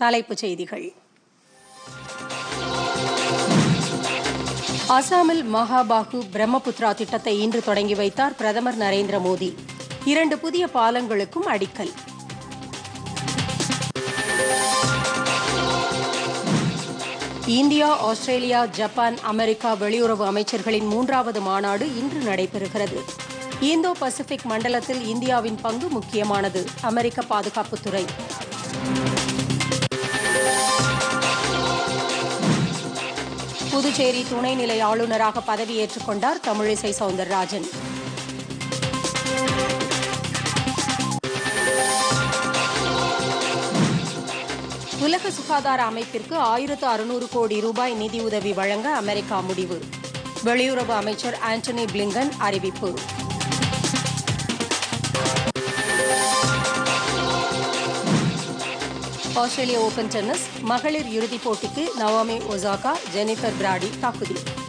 தலைப்புச் செய்திகள் அசாமில் மகாபாகு பிரம்மபுத்ரா திட்டத்தை இன்று தொடங்கி வைத்தார் பிரதமர் நரேந்திர மோடி இரண்டு புதிய பாலங்களுக்கும் அடிக்கல் இந்தியா ஆஸ்திரேலியா ஜப்பான் அமெரிக்கா வெளியுறவு அமைச்சர்களின் மூன்றாவது மாநாடு இன்று நடைபெறுகிறது இந்தோ பசிபிக் மண்டலத்தில் இந்தியாவின் பங்கு முக்கியமானது அமெரிக்க பாதுகாப்புத்துறை புதுச்சேரி துணைநிலை ஆளுநராக பதவியேற்றுக் கொண்டார் தமிழிசை சவுந்தரராஜன் உலக சுகாதார அமைப்பிற்கு ஆயிரத்து அறுநூறு கோடி ரூபாய் நிதியுதவி வழங்க அமெரிக்கா முடிவு வெளியுறவு அமைச்சர் ஆண்டனி பிளிங்கன் அறிவிப்பு ஆஸ்திரேலிய ஓபன் டென்னிஸ் மகளிர் இறுதிப் போட்டிக்கு நவாமி ஒசாகா ஜெனிஃபர் பிராடி தகுதி